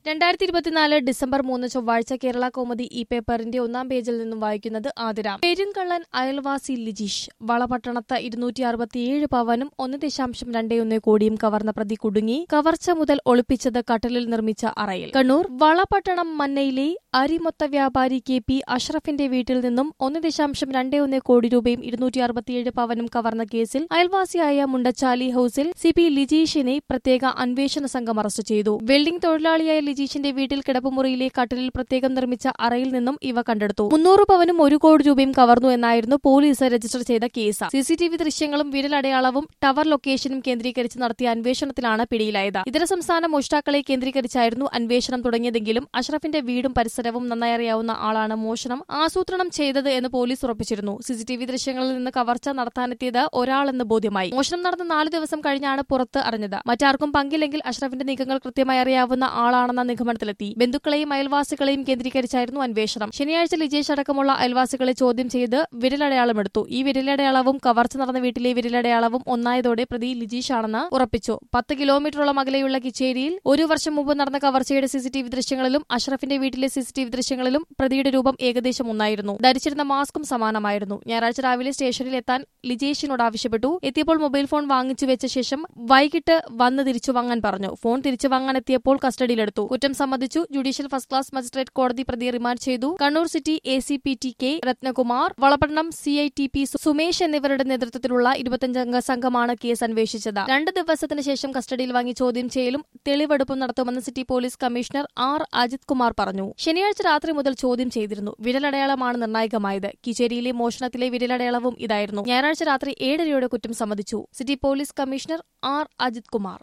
രണ്ടായിരത്തി ഇരുപത്തിനാല് ഡിസംബർ മൂന്ന് ചൊവ്വാഴ്ച കേരള കോമഡി ഈ പേപ്പറിന്റെ ഒന്നാം പേജിൽ നിന്നും വായിക്കുന്നത് ആതിര പെരുങ്കള്ളൻ അയൽവാസി ലിജീഷ് വളപട്ടണത്ത് ഇരുന്നൂറ്റി അറുപത്തിയേഴ് പവനും ഒന്ന് ദശാംശം രണ്ടേ ഒന്ന് കോടിയും കവർന്ന പ്രതി കുടുങ്ങി കവർച്ച മുതൽ ഒളിപ്പിച്ചത് കട്ടലിൽ നിർമ്മിച്ച അറയിൽ കണ്ണൂർ വളപട്ടണം മന്നയിലെ അരിമൊത്ത വ്യാപാരി കെ പി അഷ്റഫിന്റെ വീട്ടിൽ നിന്നും ഒന്ന് ദശാംശം രണ്ടേ ഒന്ന് കോടി രൂപയും ഇരുന്നൂറ്റി അറുപത്തിയേഴ് പവനും കവർന്ന കേസിൽ അയൽവാസിയായ മുണ്ടച്ചാലി ഹൌസിൽ സി പി ലിജീഷിനെ പ്രത്യേക അന്വേഷണ സംഘം അറസ്റ്റ് ചെയ്തു വെൽഡിംഗ് തൊഴിലാളിയായ ലിജീഷിന്റെ വീട്ടിൽ കിടപ്പുമുറിയിലെ കട്ടിലിൽ പ്രത്യേകം നിർമ്മിച്ച അറയിൽ നിന്നും ഇവ കണ്ടെടുത്തു മുന്നൂറ് പവനും ഒരു കോടി രൂപയും കവർന്നു എന്നായിരുന്നു പോലീസ് രജിസ്റ്റർ ചെയ്ത കേസ് സിസിടിവി ദൃശ്യങ്ങളും വിരലടയാളവും ടവർ ലൊക്കേഷനും കേന്ദ്രീകരിച്ച് നടത്തിയ അന്വേഷണത്തിലാണ് പിടിയിലായത് ഇതര സംസ്ഥാന മോഷ്ടാക്കളെ കേന്ദ്രീകരിച്ചായിരുന്നു അന്വേഷണം തുടങ്ങിയതെങ്കിലും അഷ്റഫിന്റെ വീടും പരിസരവും നന്നായി അറിയാവുന്ന ആളാണ് മോഷണം ആസൂത്രണം ചെയ്തത് എന്ന് പോലീസ് ഉറപ്പിച്ചിരുന്നു സിസിടിവി ദൃശ്യങ്ങളിൽ നിന്ന് കവർച്ച നടത്താനെത്തിയത് ഒരാളെന്ന് ബോധ്യമായി മോഷണം നടന്ന നാല് ദിവസം കഴിഞ്ഞാണ് പുറത്ത് അറിഞ്ഞത് മറ്റാർക്കും പങ്കില്ലെങ്കിൽ അഷ്റഫിന്റെ നീക്കങ്ങൾ കൃത്യമായി അറിയാവുന്ന ആളാണെന്ന നിഗമനത്തിലെത്തി ബന്ധുക്കളെയും അയൽവാസികളെയും കേന്ദ്രീകരിച്ചായിരുന്നു അന്വേഷണം ശനിയാഴ്ച ലിജേഷ് അടക്കമുള്ള അയൽവാസികളെ ചോദ്യം ചെയ്ത് വിരലടയാളമെടുത്തു ഈ വിരലടയാളവും കവർച്ച നടന്ന വീട്ടിലെ വിരലടയാളവും ഒന്നായതോടെ പ്രതി ലിജീഷ് ആണെന്ന് ഉറപ്പിച്ചു പത്ത് കിലോമീറ്ററോളം അകലെയുള്ള കിച്ചേരിയിൽ ഒരു വർഷം മുമ്പ് നടന്ന കവർച്ചയുടെ സിസിടിവി ദൃശ്യങ്ങളിലും അഷ്റഫിന്റെ വീട്ടിലെ സിസിടിവി ദൃശ്യങ്ങളിലും പ്രതിയുടെ രൂപം ഏകദേശം ഒന്നായിരുന്നു ധരിച്ചിരുന്ന മാസ്കും സമാനമായിരുന്നു ഞായറാഴ്ച രാവിലെ സ്റ്റേഷനിൽ എത്താൻ ലിജേഷിനോട് ആവശ്യപ്പെട്ടു എത്തിയപ്പോൾ മൊബൈൽ ഫോൺ വാങ്ങിച്ചു വെച്ച ശേഷം വൈകിട്ട് വന്ന് തിരിച്ചു വാങ്ങാൻ പറഞ്ഞു ഫോൺ തിരിച്ചു വാങ്ങാൻ എത്തിയപ്പോൾ കസ്റ്റഡിയിലെടുത്തു കുറ്റം സമ്മതിച്ചു ജുഡീഷ്യൽ ഫസ്റ്റ് ക്ലാസ് മജിസ്ട്രേറ്റ് കോടതി പ്രതിയെ റിമാൻഡ് ചെയ്തു Kannur city A C P T K Rathnakumar Valapattanam C I T P Sumesh എന്നിവരുടെ നേതൃത്വത്തിലുള്ള ഇരുപത്തിയഞ്ചംഗ സംഘമാണ് കേസ് അന്വേഷിച്ചത് രണ്ട് ദിവസത്തിന് ശേഷം കസ്റ്റഡിയിൽ വാങ്ങി ചോദ്യം ചെയ്യലും തെളിവെടുപ്പും നടത്തുമെന്ന് city police commissioner R Ajith Kumar പറഞ്ഞു ശനിയാഴ്ച രാത്രി മുതൽ ചോദ്യം ചെയ്തിരുന്നു വിരലടയാളമാണ് നിർണായകമായത് കിച്ചേരിയിലെ മോഷണത്തിലെ വിരലടയാളവും ഇതായിരുന്നു ഞായറാഴ്ച രാത്രി ഏഴരയോടെ കുറ്റം സമ്മതിച്ചു city police commissioner R Ajith Kumar